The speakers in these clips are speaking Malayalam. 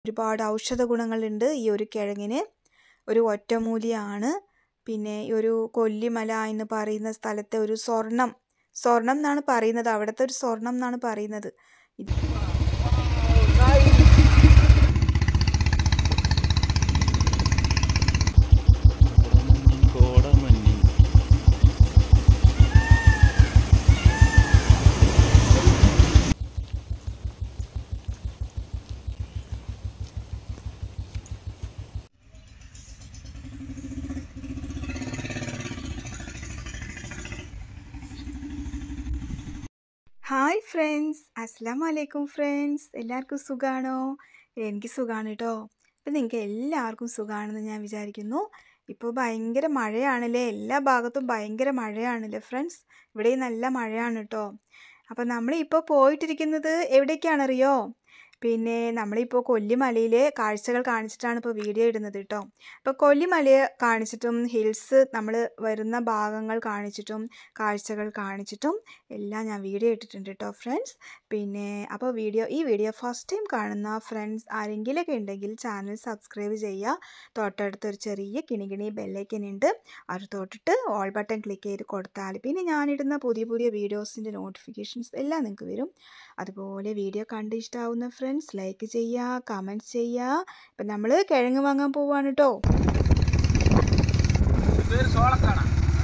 ഒരുപാട് ഔഷധ ഗുണങ്ങളുണ്ട് ഈ ഒരു കിഴങ്ങിന് ഒരു ഒറ്റമൂലിയാണ് പിന്നെ ഈ ഒരു കൊല്ലിമല എന്ന് പറയുന്ന സ്ഥലത്തെ ഒരു സ്വർണം സ്വർണം എന്നാണ് പറയുന്നത് അവിടുത്തെ ഒരു സ്വർണം എന്നാണ് പറയുന്നത് ഇത് കോടമഞ്ഞ് ഹായ് ഫ്രണ്ട്സ് അസ്സാം വലൈക്കും ഫ്രണ്ട്സ് എല്ലാവർക്കും സുഖമാണോ എനിക്ക് സുഖമാണ് കേട്ടോ ഇപ്പം നിങ്ങൾക്ക് എല്ലാവർക്കും സുഖമാണെന്ന് ഞാൻ വിചാരിക്കുന്നു ഇപ്പോൾ ഭയങ്കര മഴയാണല്ലേ എല്ലാ ഭാഗത്തും ഭയങ്കര മഴയാണല്ലേ ഫ്രണ്ട്സ് ഇവിടെയും നല്ല മഴയാണ് കേട്ടോ അപ്പോൾ നമ്മളിപ്പോൾ പോയിട്ടിരിക്കുന്നത് എവിടേക്കാണെന്നറിയോ പിന്നെ നമ്മളിപ്പോൾ കൊല്ലിമലയിലെ കാഴ്ചകൾ കാണിച്ചിട്ടാണ് ഇപ്പോൾ വീഡിയോ ഇടുന്നത് കേട്ടോ അപ്പോൾ കൊല്ലിമലയെ കാണിച്ചിട്ടും ഹിൽസ് നമ്മൾ വരുന്ന ഭാഗങ്ങൾ കാണിച്ചിട്ടും കാഴ്ചകൾ കാണിച്ചിട്ടും എല്ലാം ഞാൻ വീഡിയോ ഇട്ടിട്ടുണ്ട് കേട്ടോ ഫ്രണ്ട്സ് പിന്നെ അപ്പോൾ വീഡിയോ ഈ വീഡിയോ ഫസ്റ്റ് ടൈം കാണുന്ന ഫ്രണ്ട്സ് ആരെങ്കിലുമൊക്കെ ഉണ്ടെങ്കിൽ ചാനൽ സബ്സ്ക്രൈബ് ചെയ്യുക തൊട്ടടുത്തൊരു ചെറിയ കിണികിണി ബെല്ലൈക്കൻ ഉണ്ട് അത് തൊട്ടിട്ട് ഓൾ ബട്ടൺ ക്ലിക്ക് ചെയ്ത് കൊടുത്താൽ പിന്നെ ഞാനിടുന്ന പുതിയ പുതിയ വീഡിയോസിൻ്റെ നോട്ടിഫിക്കേഷൻസ് എല്ലാം നിങ്ങൾക്ക് വരും അതുപോലെ വീഡിയോ കണ്ട് ഇഷ്ടമാവുന്ന ഫ്രണ്ട്സ് ലൈക്ക് ചെയ്യുക കമൻറ്റ്സ് ചെയ്യുക ഇപ്പം നമ്മൾ കിഴങ്ങ് വാങ്ങാൻ പോവാണ് കേട്ടോ പേര് സോളക്കാണ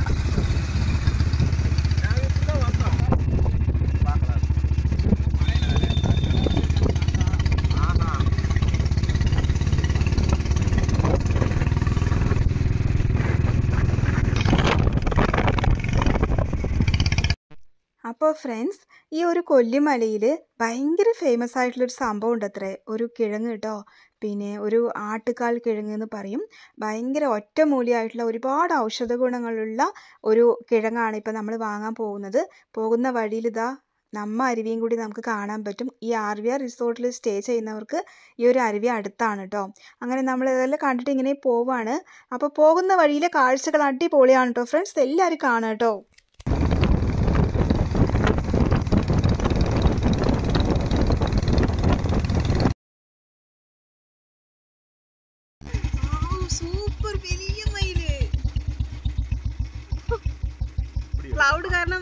അപ്പോൾ ഫ്രണ്ട്സ് ഈ ഒരു കൊല്ലിമലയിൽ ഭയങ്കര ഫേമസ് ആയിട്ടുള്ളൊരു സംഭവം ഉണ്ട് അത്രേ ഒരു കിഴങ്ങ് കേട്ടോ പിന്നെ ഒരു ആട്ടുകാൽ കിഴങ്ങ് എന്ന് പറയും ഭയങ്കര ഒറ്റമൂലിയായിട്ടുള്ള ഒരുപാട് ഔഷധ ഗുണങ്ങളുള്ള ഒരു കിഴങ്ങാണ് ഇപ്പോൾ നമ്മൾ വാങ്ങാൻ പോകുന്നത് പോകുന്ന വഴിയിൽ ഇതാ നമ്മ അരുവിയും കൂടി നമുക്ക് കാണാൻ പറ്റും ഈ ആർ വി ആർ റിസോർട്ടിൽ സ്റ്റേ ചെയ്യുന്നവർക്ക് ഈ ഒരു അരുവി അടുത്താണ് കേട്ടോ അങ്ങനെ നമ്മൾ ഇതെല്ലാം കണ്ടിട്ട് ഇങ്ങനെ പോവാണ് അപ്പോൾ പോകുന്ന വഴിയിലെ കാഴ്ചകൾ അടിപൊളിയാണ് കേട്ടോ ഫ്രണ്ട്സ് എല്ലാവരും കാണാം കേട്ടോ സൂപ്പർ വലിയ മയില് ക്ലൗഡ് കാരണം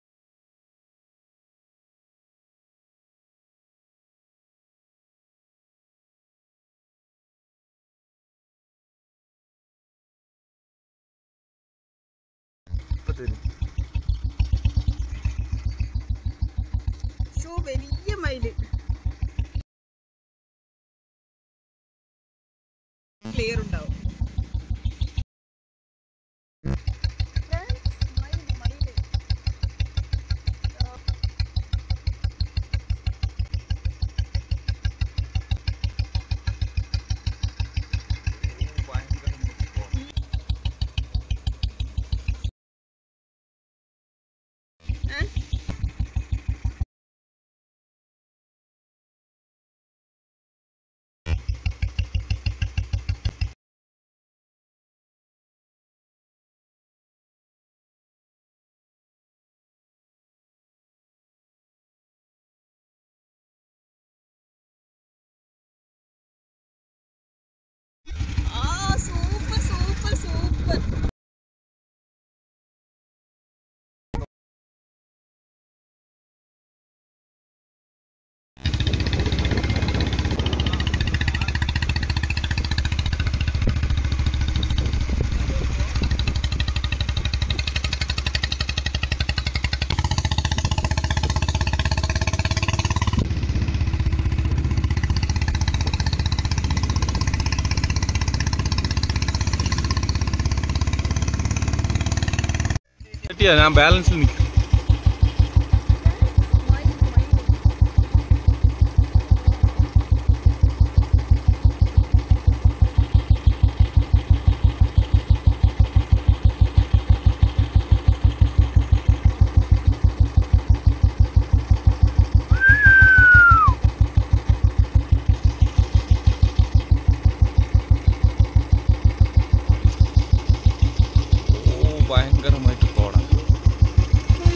സോ വലിയ മയില് ക്ലിയർ ഉണ്ടാവും ആ സൂപ്പർ സൂപ്പർ സൂപ്പർ കിട്ടിയാ ഞാൻ ബാലൻസിൽ നിൽക്കും ഓ ഭയങ്കരമായിട്ട് കോട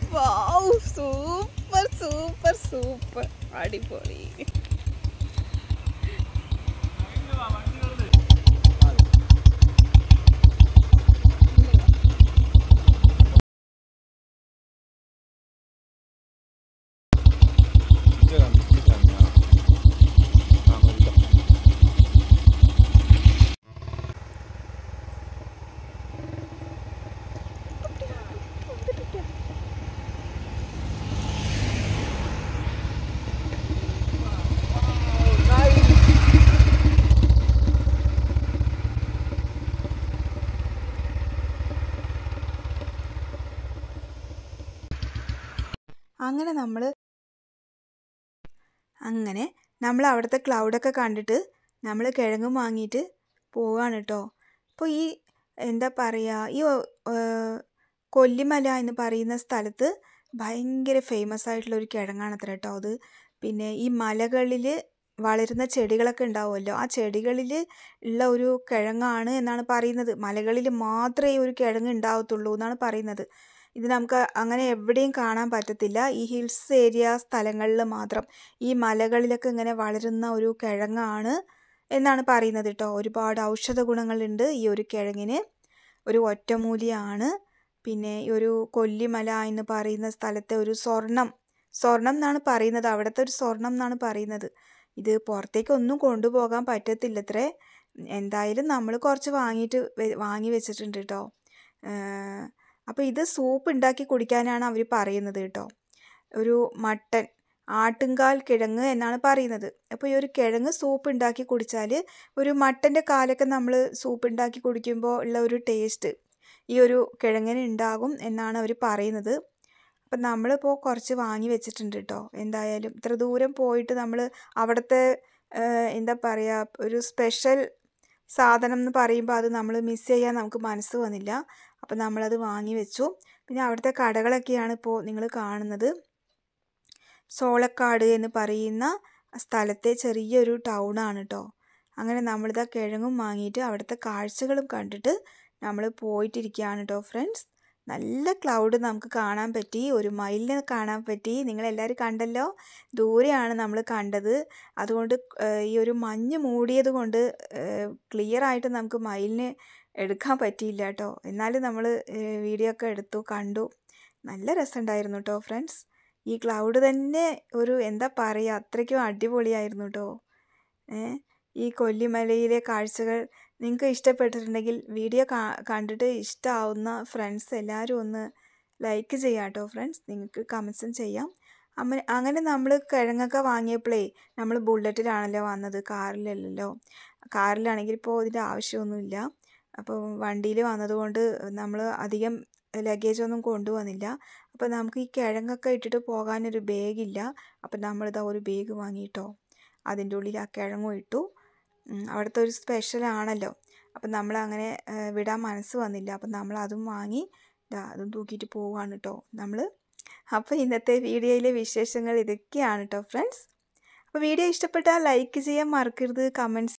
വൗ സൂപ്പർ സൂപ്പർ സൂപ്പർ അടിപൊളി അങ്ങനെ നമ്മൾ അങ്ങനെ നമ്മൾ അവിടുത്തെ ക്ലൗഡൊക്കെ കണ്ടിട്ട് നമ്മൾ കിഴങ്ങും വാങ്ങിയിട്ട് പോവാണ് കേട്ടോ അപ്പോൾ ഈ എന്താ പറയുക ഈ ഏഹ്, കൊല്ലിമല എന്ന് പറയുന്ന സ്ഥലത്ത് ഭയങ്കര ഫേമസ് ആയിട്ടുള്ള ഒരു കിഴങ്ങാണ് അത്ര കേട്ടോ അത് പിന്നെ ഈ മലകളിൽ വളരുന്ന ചെടികളൊക്കെ ഉണ്ടാവുമല്ലോ ആ ചെടികളിൽ ഉള്ള ഒരു കിഴങ്ങാണ് എന്നാണ് പറയുന്നത് മലകളിൽ മാത്രമേ ഈ ഒരു കിഴങ്ങ് ഉണ്ടാവത്തുള്ളൂ എന്നാണ് പറയുന്നത് ഇത് നമുക്ക് അങ്ങനെ എവിടെയും കാണാൻ പറ്റത്തില്ല ഈ ഹിൽസ് ഏരിയ സ്ഥലങ്ങളിൽ മാത്രം ഈ മലകളിലൊക്കെ ഇങ്ങനെ വളരുന്ന ഒരു കിഴങ്ങാണ് എന്നാണ് പറയുന്നത് കേട്ടോ ഒരുപാട് ഔഷധ ഗുണങ്ങളുണ്ട് ഈ ഒരു കിഴങ്ങിന് ഒരു ഒറ്റമൂലിയാണ് പിന്നെ ഈ ഒരു കൊല്ലിമല എന്ന് പറയുന്ന സ്ഥലത്തെ ഒരു സ്വർണം സ്വർണം എന്നാണ് പറയുന്നത് അവിടുത്തെ ഒരു സ്വർണം എന്നാണ് പറയുന്നത് ഇത് പുറത്തേക്കൊന്നും കൊണ്ടുപോകാൻ പറ്റത്തില്ലത്രേ എന്തായാലും നമ്മൾ കുറച്ച് വാങ്ങിയിട്ട് വെ- വാങ്ങി വെച്ചിട്ടുണ്ട് കേട്ടോ അപ്പോൾ ഇത് സൂപ്പ് ഉണ്ടാക്കി കുടിക്കാനാണ് അവർ പറയുന്നത് കേട്ടോ ഒരു മട്ടൻ ആട്ടുംകാൽ കിഴങ്ങ് എന്നാണ് പറയുന്നത് അപ്പോൾ ഈ ഒരു കിഴങ്ങ് സൂപ്പ് ഉണ്ടാക്കി കുടിച്ചാൽ ഒരു മട്ടൻ്റെ കാലൊക്കെ നമ്മൾ സൂപ്പ് ഉണ്ടാക്കി കുടിക്കുമ്പോൾ ഉള്ള ഒരു ടേസ്റ്റ് ഈ ഒരു കിഴങ്ങിന് ഉണ്ടാകും എന്നാണ് അവർ പറയുന്നത് അപ്പം നമ്മളിപ്പോൾ കുറച്ച് വാങ്ങി വെച്ചിട്ടുണ്ട് കേട്ടോ എന്തായാലും ഇത്ര ദൂരം പോയിട്ട് നമ്മൾ അവിടുത്തെ ഏഹ്, എന്താ പറയുക ഒരു സ്പെഷ്യൽ സാധനം എന്ന് പറയുമ്പോൾ അത് നമ്മൾ മിസ് ചെയ്യാൻ നമുക്ക് മനസ്സ് വന്നില്ല അപ്പം നമ്മളത് വാങ്ങി വെച്ചു പിന്നെ അവിടുത്തെ കടകളൊക്കെയാണ് ഇപ്പോൾ നിങ്ങൾ കാണുന്നത് സോളക്കാട് എന്ന് പറയുന്ന സ്ഥലത്തെ ചെറിയൊരു ടൗണാണ് കേട്ടോ അങ്ങനെ നമ്മളിതാ കിഴങ്ങും വാങ്ങിയിട്ട് അവിടുത്തെ കാഴ്ചകളും കണ്ടിട്ട് നമ്മൾ പോയിട്ടിരിക്കുകയാണ് കേട്ടോ ഫ്രണ്ട്സ് നല്ല ക്ലൗഡ് നമുക്ക് കാണാൻ പറ്റി ഒരു മയിലിനെ കാണാൻ പറ്റി നിങ്ങളെല്ലാവരും കണ്ടല്ലോ ദൂരെയാണ് നമ്മൾ കണ്ടത് അതുകൊണ്ട് ഏഹ്, ഈ ഒരു മഞ്ഞ് മൂടിയത് കൊണ്ട് ക്ലിയർ ആയിട്ട് നമുക്ക് മയിലിനെ എടുക്കാൻ പറ്റിയില്ല കേട്ടോ എന്നാലും നമ്മൾ വീഡിയോ ഒക്കെ എടുത്തു കണ്ടു നല്ല രസമുണ്ടായിരുന്നു കേട്ടോ ഫ്രണ്ട്സ് ഈ ക്ലൗഡ് തന്നെ ഒരു എന്താ പറയുക അത്രയ്ക്കും അടിപൊളിയായിരുന്നു കേട്ടോ ഏ ഈ കൊല്ലിമലയിലെ കാഴ്ചകൾ നിങ്ങൾക്ക് ഇഷ്ടപ്പെട്ടിട്ടുണ്ടെങ്കിൽ വീഡിയോ കണ്ടിട്ട് ഇഷ്ടമാവുന്ന ഫ്രണ്ട്സ് എല്ലാവരും ഒന്ന് ലൈക്ക് ചെയ്യാം കേട്ടോ ഫ്രണ്ട്സ് നിങ്ങൾക്ക് കമൻസും ചെയ്യാം അമ്മ അങ്ങനെ നമ്മൾ കിഴങ്ങൊക്കെ വാങ്ങിയപ്പോഴേ നമ്മൾ ബുള്ളറ്റിലാണല്ലോ വന്നത് കാറിലല്ലല്ലോ കാറിലാണെങ്കിൽ ഇപ്പോൾ ഇതിൻ്റെ ആവശ്യമൊന്നുമില്ല അപ്പോൾ വണ്ടിയിൽ വന്നതുകൊണ്ട് നമ്മൾ അധികം ലഗേജ് ഒന്നും കൊണ്ടുവന്നില്ല അപ്പോൾ നമുക്ക് ഈ കിഴങ്ങൊക്കെ ഇട്ടിട്ട് പോകാനൊരു ബാഗില്ല അപ്പം നമ്മളിതാ ഒരു ബാഗ് വാങ്ങിയിട്ടോ അതിൻ്റെ ഉള്ളിൽ ആ കിഴങ്ങും ഇട്ടു ഉം, അവിടുത്തെ ഒരു സ്പെഷ്യൽ ആണല്ലോ അപ്പം നമ്മൾ അങ്ങനെ ഏഹ്, വിടാൻ മനസ്സ് വന്നില്ല അപ്പം നമ്മൾ അതും വാങ്ങി ദാ അതും തൂക്കിയിട്ട് പോവാണ് കേട്ടോ നമ്മൾ അപ്പോൾ ഇന്നത്തെ വീഡിയോയിലെ വിശേഷങ്ങൾ ഇതൊക്കെയാണ് കേട്ടോ ഫ്രണ്ട്സ് അപ്പോൾ വീഡിയോ ഇഷ്ടപ്പെട്ടാൽ ലൈക്ക് ചെയ്യാൻ മറക്കരുത് കമൻറ്റ്സ്